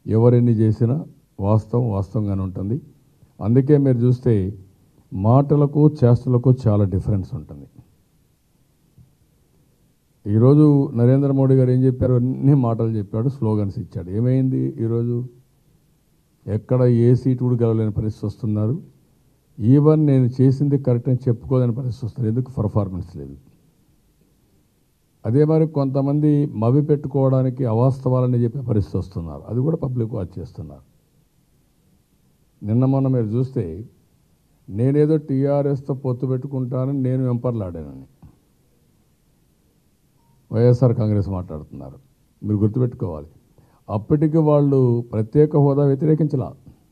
ఎవరెన్ని చేసినా వాస్తవం వాస్తవంగానే ఉంటుంది అందుకే మీరు చూస్తే మాటలకు చేష్టలకు చాలా డిఫరెన్స్ ఉంటుంది ఈరోజు నరేంద్ర మోడీ గారు ఏం చెప్పారు అన్ని మాటలు చెప్పాడు స్లోగన్స్ ఇచ్చాడు ఏమైంది ఈరోజు ఎక్కడ ఏ సీటు కూడా గెలవలేని పరిస్థితి వస్తున్నారు ఈవెన్ నేను చేసింది కరెక్ట్ అని చెప్పుకోలేని పరిస్థితి వస్తుంది ఎందుకు పర్ఫార్మెన్స్ లేదు అదే మరి కొంతమంది మవి పెట్టుకోవడానికి అవాస్తవాలని చెప్పే పరిస్థితి వస్తున్నారు అది కూడా పబ్లిక్ వాచ్ చేస్తున్నారు నిన్న మొన్న మీరు చూస్తే నేనేదో టీఆర్ఎస్తో పొత్తు పెట్టుకుంటానని నేను వెంపర్లాడానని వైఎస్ఆర్ కాంగ్రెస్ మాట్లాడుతున్నారు మీరు గుర్తుపెట్టుకోవాలి అప్పటికి వాళ్ళు ప్రత్యేక హోదా వ్యతిరేకించలా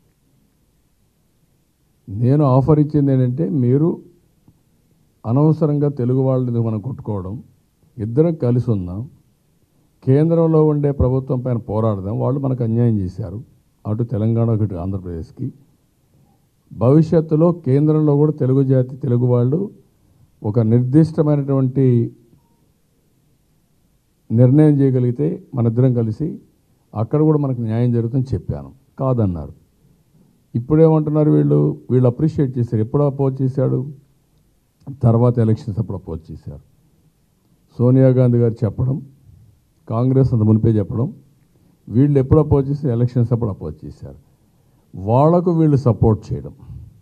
నేను ఆఫర్ ఇచ్చింది ఏంటంటే మీరు అనవసరంగా తెలుగు వాళ్ళని మనం కొట్టుకోవడం ఇద్దరం కలిసి ఉందాం కేంద్రంలో ఉండే ప్రభుత్వం పైన పోరాడదాం వాళ్ళు మనకు అన్యాయం చేశారు అటు తెలంగాణ ఇటు ఆంధ్రప్రదేశ్కి భవిష్యత్తులో కేంద్రంలో కూడా తెలుగు జాతి తెలుగు వాళ్ళు ఒక నిర్దిష్టమైనటువంటి నిర్ణయం చేయగలిగితే మన ఇద్దరం కలిసి అక్కడ కూడా మనకు న్యాయం జరుగుతుందని చెప్పాను కాదన్నారు ఇప్పుడేమంటున్నారు వీళ్ళు వీళ్ళు అప్రిషియేట్ చేశారు ఎప్పుడు అపోజ్ చేశాడు తర్వాత ఎలక్షన్స్ అప్పుడు అపోజ్ చేశారు సోనియా గాంధీ గారు చెప్పడం కాంగ్రెస్ అంత మునిపే చెప్పడం వీళ్ళు ఎప్పుడు అపోజ్ చేసి ఎలక్షన్స్ అప్పుడు అపోజ్ చేశారు వాళ్లకు వీళ్ళు సపోర్ట్ చేయడం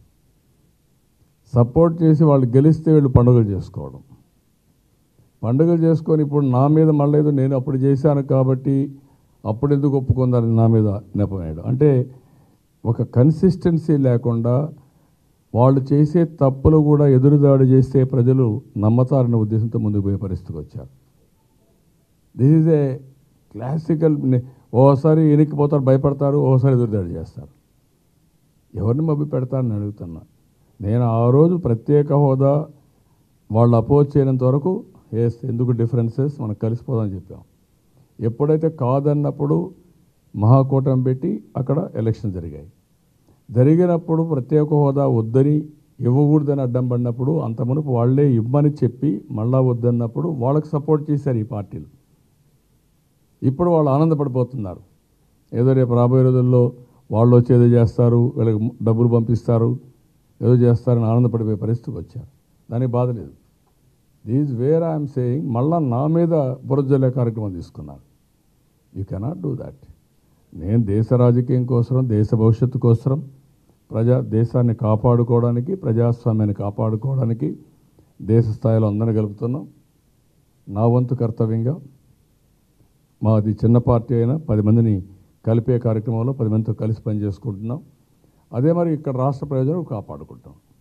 సపోర్ట్ చేసి వాళ్ళు గెలిస్తే వీళ్ళు పండుగలు చేసుకోవడం పండుగలు చేసుకొని ఇప్పుడు నా మీద మళ్ళీ ఏదో నేను అప్పుడు చేశాను కాబట్టి అప్పుడు ఎందుకు ఒప్పుకుందని నా మీద నెపమేయడం అంటే ఒక కన్సిస్టెన్సీ లేకుండా వాళ్ళు చేసే తప్పులు కూడా ఎదురుదాడి చేస్తే ప్రజలు నమ్మతారనే ఉద్దేశంతో ముందుకు పోయే పరిస్థితికి వచ్చారు దిస్ ఈజ్ ఏ క్లాసికల్ ఓసారి ఎనిక్కిపోతారు భయపడతారు ఓసారి ఎదురుదాడి చేస్తారు ఎవరిని మభ్య పెడతారని అడుగుతున్నా నేను ఆ రోజు ప్రత్యేక హోదా వాళ్ళు అపోజ్ చేయనంత వరకు ఎస్ ఎందుకు డిఫరెన్సెస్ మనం కలిసిపోదామని చెప్పాం ఎప్పుడైతే కాదన్నప్పుడు మహాకూటమి పెట్టి అక్కడ ఎలక్షన్ జరిగాయి జరిగినప్పుడు ప్రత్యేక హోదా వద్దని ఇవ్వకూడదని అడ్డం పడినప్పుడు అంత మునుపు వాళ్ళే ఇవ్వమని చెప్పి మళ్ళా వద్దన్నప్పుడు వాళ్ళకి సపోర్ట్ చేశారు ఈ పార్టీలు ఇప్పుడు వాళ్ళు ఆనందపడిపోతున్నారు ఏదో రేపు రాబోయే రోజుల్లో వాళ్ళు వచ్చి ఏదో చేస్తారు వీళ్ళకి డబ్బులు పంపిస్తారు ఏదో చేస్తారని ఆనందపడిపోయే పరిస్థితికి వచ్చారు దానికి బాధ లేదు దీస్ వేర్ ఐఎమ్ సేయింగ్ మళ్ళా నా మీద బురజల్లే కార్యక్రమం తీసుకున్నారు యూ కెనాట్ డూ దాట్ నేను దేశ రాజకీయం కోసం దేశ భవిష్యత్తు కోసం ప్రజా దేశాన్ని కాపాడుకోవడానికి ప్రజాస్వామ్యాన్ని కాపాడుకోవడానికి దేశ స్థాయిలో అందరిని గలుపుతున్నాం నా వంతు కర్తవ్యంగా మాది చిన్న పార్టీ అయినా పది మందిని కలిపే కార్యక్రమంలో పది మందితో కలిసి పనిచేసుకుంటున్నాం అదే మరి ఇక్కడ రాష్ట్ర ప్రయోజనం కాపాడుకుంటాం